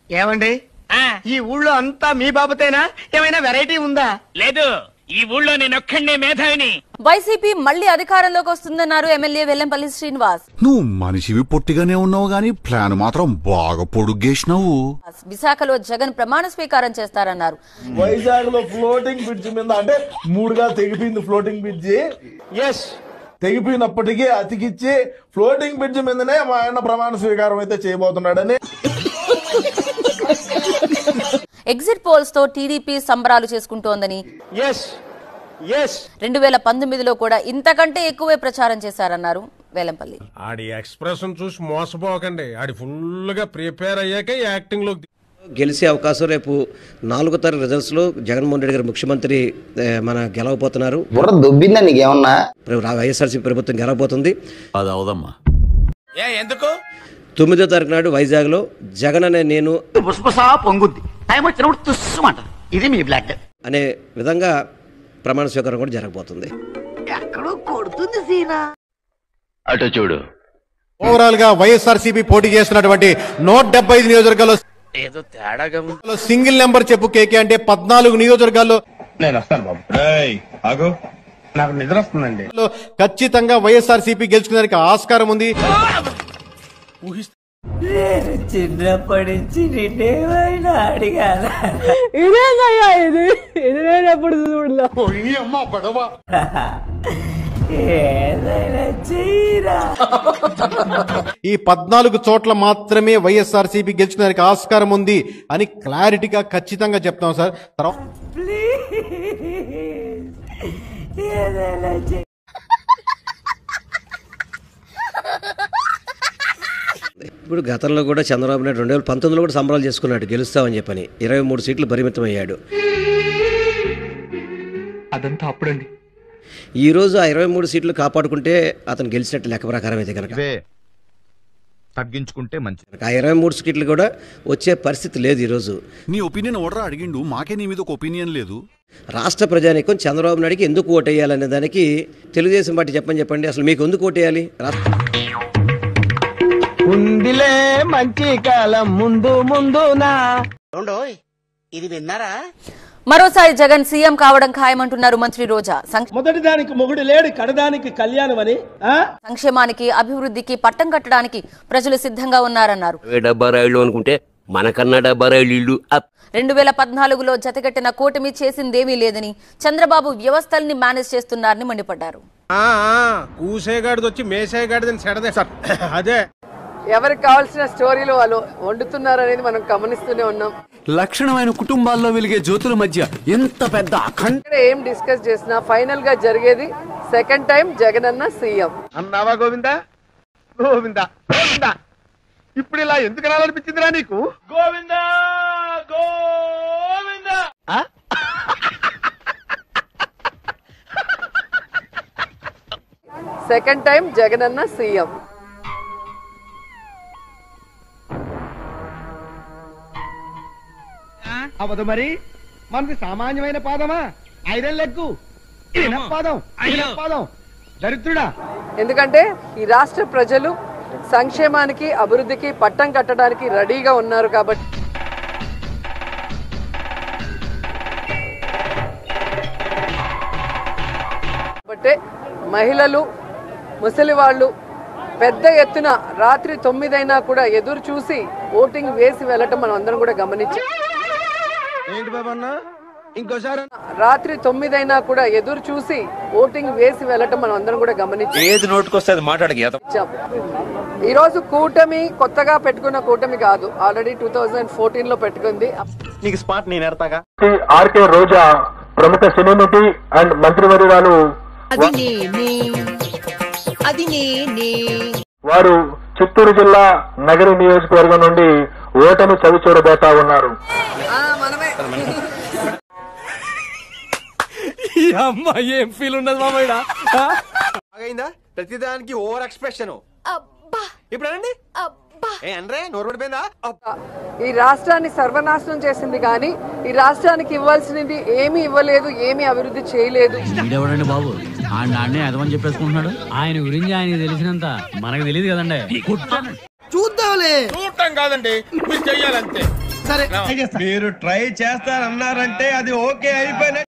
ఏమండి ఆ, ఈ ఊళ్ళో అంతా మీ బాబతేనా ఏమైనా వెరైటీ ఉందా లేదు ఈ ఊళ్ళో నేను ఒక్కడే మేధావిని వైసీపీ మళ్లీ అధికారంలోకి వస్తుందన్నారు ఎమ్మెల్యే వెల్లంపల్లి శ్రీనివాస్ నువ్వు మనిషివి పొట్టిగానే ఉన్నావు గాని ప్లాన్ మాత్రం బాగా పొడుగ్గేసినావు విశాఖలో జగన్ ప్రమాణ స్వీకారం చేస్తారన్నారు వైజాగ్ లో ఫ్లోటింగ్ బ్రిడ్జ్ మీద అంటే మూడుగా తెగిపోయింది ఫ్లోటింగ్ బ్రిడ్జి ఎస్ తెగిపోయినప్పటికీ అతికిచ్చి ఫ్లోటింగ్ బ్రిడ్జ్ మీదనే మా ఆయన ప్రమాణ స్వీకారం అయితే చేయబోతున్నాడని ఎగ్జిట్ పోల్స్ తో టీడీపీ సంబరాలు చేసుకుంటోందని ఎస్ ఎస్ రెండు వేల పంతొమ్మిదిలో కూడా ఇంతకంటే ఎక్కువే ప్రచారం చేశారన్నారు వేలంపల్లి ఆడి ఎక్స్ప్రెషన్ చూసి మోసపోకండి ఆడి ఫుల్ గా ప్రిపేర్ అయ్యాక యాక్టింగ్ లోకి గెలిచే అవకాశం రేపు నాలుగో తారీఖు రిజల్ట్స్ లో జగన్మోహన్ రెడ్డి గారు ముఖ్యమంత్రి ఏ, మన గెలవబోతున్నారు బుర్ర దొబ్బిందా నీకేమన్నా వైఎస్ఆర్సీపీ ప్రభుత్వం గెలవబోతుంది అది అవదమ్మా ఏ ఎందుకు తొమ్మిదో తారీఖు నాడు వైజాగ్ లో జగన్ అనే నేను బుసబుసా పొంగుద్ది టైం వచ్చినప్పుడు తుస్సుమంట ఇది మీ బ్లడ్ అనే విధంగా ప్రమాణ స్వీకారం కూడా జరగబోతుంది ఎక్కడో కొడుతుంది సీనా అటు చూడు ఓవరాల్ గా వైఎస్ఆర్ పోటీ చేస్తున్నటువంటి నూట డెబ్బై ఐదు నియోజకవర్గాల్లో ఏదో తేడాగా ఉంది సింగిల్ నెంబర్ చెప్పు కేకే అంటే పద్నాలుగు నియోజకవర్గాల్లో నేను వస్తాను బాబు ఆగు నాకు నిద్ర వస్తుందండి లో ఖచ్చితంగా వైఎస్ఆర్ సిపి గెలుచుకోవడానికి ఆస్కారం ఉంది చిన్నప్పటి నుంచి నిన్నేమైనా అడిగాను ఇదేందయ్యా ఇది ఇది నేను ఎప్పుడు చూడలే ఏదైనా చేయరా ఈ పద్నాలుగు చోట్ల మాత్రమే వైఎస్ఆర్ సిపి గెలుచుకోవడానికి ఆస్కారం ఉంది అని క్లారిటీగా ఖచ్చితంగా చెప్తాం సార్ తర్వాత ఏదైనా చేయి ఇప్పుడు గతంలో కూడా చంద్రబాబు నాయుడు రెండు వేల పంతొమ్మిదిలో కూడా సంబరాలు చేసుకున్నాడు గెలుస్తామని చెప్పని ఇరవై మూడు సీట్లు పరిమితం అయ్యాడు అదంతా అప్పుడండి ఈ రోజు ఆ ఇరవై మూడు సీట్లు కాపాడుకుంటే అతను గెలిచినట్టు లెక్క ప్రకారం అయితే కనుక తగ్గించుకుంటే మంచిది ఆ ఇరవై మూడు సీట్లు కూడా వచ్చే పరిస్థితి లేదు ఈరోజు నీ ఒపీనియన్ ఓడరా అడిగిండు మాకే నీ మీద ఒక ఒపీనియన్ లేదు రాష్ట్ర ప్రజానీకం చంద్రబాబు నాయుడికి ఎందుకు ఓటేయాలనే దానికి తెలుగుదేశం పార్టీ చెప్పని చెప్పండి అసలు మీకు ఎందుకు ఓటేయాలి రాష్ట్ర ఉందిలే మంచి కాలం ముందు ముందునా ఇది విన్నారా మరోసారి జగన్ సీఎం కావడం ఖాయమంటున్నారు మంత్రి రోజా సంక్ష- మొదటి దానికి మొగుడు లేడు కడదానికి కళ్యాణం అని ఆ? సంక్షేమానికి అభివృద్ధికి పట్టం కట్టడానికి ప్రజలు సిద్ధంగా ఉన్నారన్నారు డబ్బా రైళ్ళు అనుకుంటే మనకన్నా డబ్బా రైళ్ళు ఇల్లు అప్ రెండు వేల పద్నాలుగులో జతకట్టిన కూటమి చేసిందేమీ లేదని చంద్రబాబు వ్యవస్థల్ని మేనేజ్ చేస్తున్నారని మండిపడ్డారు కూసేగాడిది వచ్చి మేసేగాడిదని సెడదే అదే ఎవరికి కావాల్సిన స్టోరీలు వాళ్ళు వండుతున్నారు అనేది మనం గమనిస్తూనే ఉన్నాం లక్షణమైన కుటుంబాల్లో వెలిగే జ్యోతుల మధ్య ఎంత పెద్ద అఖండ ఇక్కడ ఏం డిస్కస్ చేసినా ఫైనల్ గా జరిగేది సెకండ్ టైం జగన్ అన్న సీఎం అన్నావా గోవిందా గోవిందా గోవిందా ఇప్పుడు ఇలా ఎందుకు రాలనిపించిందిరా నీకు గోవిందా గోవిందా సెకండ్ టైం జగన్ అన్న సీఎం అవదు మరి మనది సామాన్యమైన పాదమా ఐరన్ లెగ్గు పాదం పాదం దరిద్రుడా ఎందుకంటే ఈ రాష్ట్ర ప్రజలు సంక్షేమానికి అభివృద్ధికి పట్టం కట్టడానికి రెడీగా ఉన్నారు కాబట్టి కాబట్టే మహిళలు ముసలి వాళ్ళు పెద్ద ఎత్తున రాత్రి తొమ్మిదైనా కూడా ఎదురు చూసి ఓటింగ్ వేసి వెళ్ళటం మనం అందరం కూడా గమనించాం ఏంటి బాబన్న ఇంకోసారి రాత్రి తొమ్మిదైనా కూడా ఎదురు చూసి ఓటింగ్ వేసి వెళ్ళటం మనం అందరం కూడా గమనించాం ఏది నోటుకొస్తే అది మాట్లాడక ఈ రోజు కూటమి కొత్తగా పెట్టుకున్న కూటమి కాదు ఆల్రెడీ టూ థౌజండ్ ఫోర్టీన్ లో పెట్టుకుంది నీకు స్పాట్ నేను ఎడతాగా ఆర్కే రోజా ప్రముఖ సినీ నటి అండ్ మంత్రివర్యురాలు వారు చిత్తూరు జిల్లా నగరి నియోజకవర్గం నుండి ఓటమి చవి చూడబోతా ఉన్నారు అమ్మ ఏం ఫీల్ ఉన్నది మామయ్య అయిందా ప్రతిదానికి ఓవర్ ఎక్స్ప్రెషన్ ఇప్పుడు అనండి ఏ అనరే నోరు పడిపోయిందా ఈ రాష్ట్రాన్ని సర్వనాశనం చేసింది కానీ ఈ రాష్ట్రానికి ఇవ్వాల్సినది ఏమీ ఇవ్వలేదు ఏమీ అభివృద్ధి చేయలేదు వీడెవడండి బాబు ఆ నాన్నే అదమని చెప్పేసుకుంటున్నాడు ఆయన గురించి ఆయన తెలిసినంత మనకు తెలియదు కదండి చూడటం కాదండి మీరు చెయ్యాలంతే సరే మీరు ట్రై చేస్తారన్నారంటే అది ఓకే అయిపోయిన